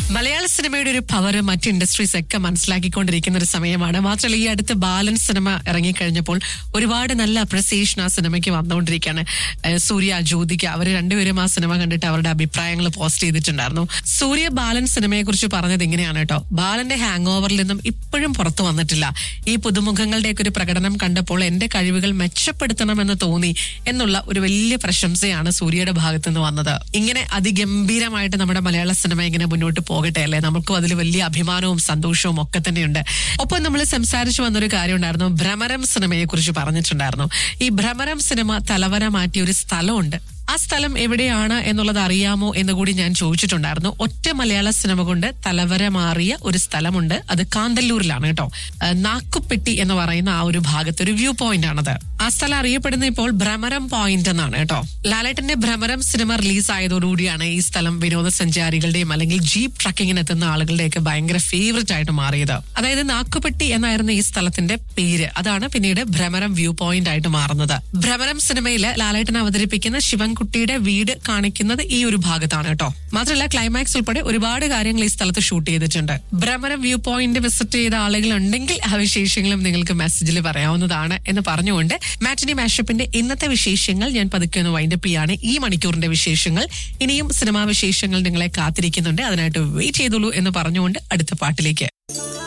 മലയാള സിനിമയുടെ ഒരു പവർ മറ്റ് ഇൻഡസ്ട്രീസ് ഒക്കെ മനസ്സിലാക്കിക്കൊണ്ടിരിക്കുന്ന ഒരു സമയമാണ് മാത്രമല്ല ഈ അടുത്ത് ബാലൻ സിനിമ ഇറങ്ങിക്കഴിഞ്ഞപ്പോൾ ഒരുപാട് നല്ല അപ്രിസിയേഷൻ ആ സിനിമയ്ക്ക് വന്നുകൊണ്ടിരിക്കുകയാണ് ഏഹ് സൂര്യ ജ്യോതിക അവർ രണ്ടുപേരും ആ സിനിമ കണ്ടിട്ട് അവരുടെ അഭിപ്രായങ്ങൾ പോസ്റ്റ് ചെയ്തിട്ടുണ്ടായിരുന്നു സൂര്യ ബാലൻ സിനിമയെ കുറിച്ച് പറഞ്ഞത് ഇങ്ങനെയാണ് കേട്ടോ ബാലന്റെ ഹാങ് ഓവറിൽ നിന്നും ഇപ്പോഴും പുറത്തു വന്നിട്ടില്ല ഈ പുതുമുഖങ്ങളുടെയൊക്കെ ഒരു പ്രകടനം കണ്ടപ്പോൾ എന്റെ കഴിവുകൾ മെച്ചപ്പെടുത്തണമെന്ന് തോന്നി എന്നുള്ള ഒരു വലിയ പ്രശംസയാണ് സൂര്യയുടെ ഭാഗത്ത് നിന്ന് വന്നത് ഇങ്ങനെ അതിഗംഭീരമായിട്ട് നമ്മുടെ മലയാള സിനിമ ഇങ്ങനെ മുന്നോട്ട് പോകട്ടെ അല്ലേ നമുക്കും അതിൽ വലിയ അഭിമാനവും സന്തോഷവും ഒക്കെ തന്നെയുണ്ട് ഒപ്പം നമ്മൾ സംസാരിച്ചു വന്നൊരു കാര്യം ഉണ്ടായിരുന്നു ഭ്രമരം സിനിമയെ കുറിച്ച് പറഞ്ഞിട്ടുണ്ടായിരുന്നു ഈ ഭ്രമരം സിനിമ തലവര മാറ്റിയ ഒരു സ്ഥലമുണ്ട് ആ സ്ഥലം എവിടെയാണ് എന്നുള്ളത് അറിയാമോ എന്ന് കൂടി ഞാൻ ചോദിച്ചിട്ടുണ്ടായിരുന്നു ഒറ്റ മലയാള സിനിമ കൊണ്ട് തലവര മാറിയ ഒരു സ്ഥലമുണ്ട് അത് കാന്തല്ലൂരിലാണ് കേട്ടോ ആ, നാക്കുപ്പെട്ടി എന്ന് പറയുന്ന ആ ഒരു ഭാഗത്ത് ഒരു വ്യൂ പോയിന്റ് ആണത് ആ സ്ഥലം അറിയപ്പെടുന്ന ഇപ്പോൾ ഭ്രമരം പോയിന്റ് എന്നാണ് കേട്ടോ ലാലേട്ടന്റെ ഭ്രമരം സിനിമ റിലീസ് ആയതോടുകൂടിയാണ് ഈ സ്ഥലം വിനോദസഞ്ചാരികളുടെയും അല്ലെങ്കിൽ ജീപ്പ് ട്രക്കിങ്ങിന് എത്തുന്ന ആളുകളുടെയൊക്കെ ഭയങ്കര ഫേവററ്റ് ആയിട്ട് മാറിയത് അതായത് നാക്കുപെട്ടി എന്നായിരുന്നു ഈ സ്ഥലത്തിന്റെ പേര് അതാണ് പിന്നീട് ഭ്രമരം വ്യൂ പോയിന്റ് ആയിട്ട് മാറുന്നത് ഭ്രമരം സിനിമയില് ലാലേട്ടൻ അവതരിപ്പിക്കുന്ന ശിവൻകുട്ടിയുടെ വീട് കാണിക്കുന്നത് ഈ ഒരു ഭാഗത്താണ് കേട്ടോ മാത്രമല്ല ക്ലൈമാക്സ് ഉൾപ്പെടെ ഒരുപാട് കാര്യങ്ങൾ ഈ സ്ഥലത്ത് ഷൂട്ട് ചെയ്തിട്ടുണ്ട് ഭ്രമരം വ്യൂ പോയിന്റ് വിസിറ്റ് ചെയ്ത ആളുകൾ ഉണ്ടെങ്കിൽ ആ വിശേഷങ്ങളും നിങ്ങൾക്ക് മെസ്സേജിൽ പറയാവുന്നതാണ് എന്ന് പറഞ്ഞുകൊണ്ട് മാറ്റിനി മാഷപ്പിന്റെ ഇന്നത്തെ വിശേഷങ്ങൾ ഞാൻ പതുക്കെ ഒന്ന് വൈൻഡപ്പ് ചെയ്യാണ് ഈ മണിക്കൂറിന്റെ വിശേഷങ്ങൾ ഇനിയും സിനിമാ വിശേഷങ്ങൾ നിങ്ങളെ കാത്തിരിക്കുന്നുണ്ട് അതിനായിട്ട് വെയിറ്റ് ചെയ്തോളൂ എന്ന് പറഞ്ഞുകൊണ്ട് അടുത്ത പാട്ടിലേക്ക്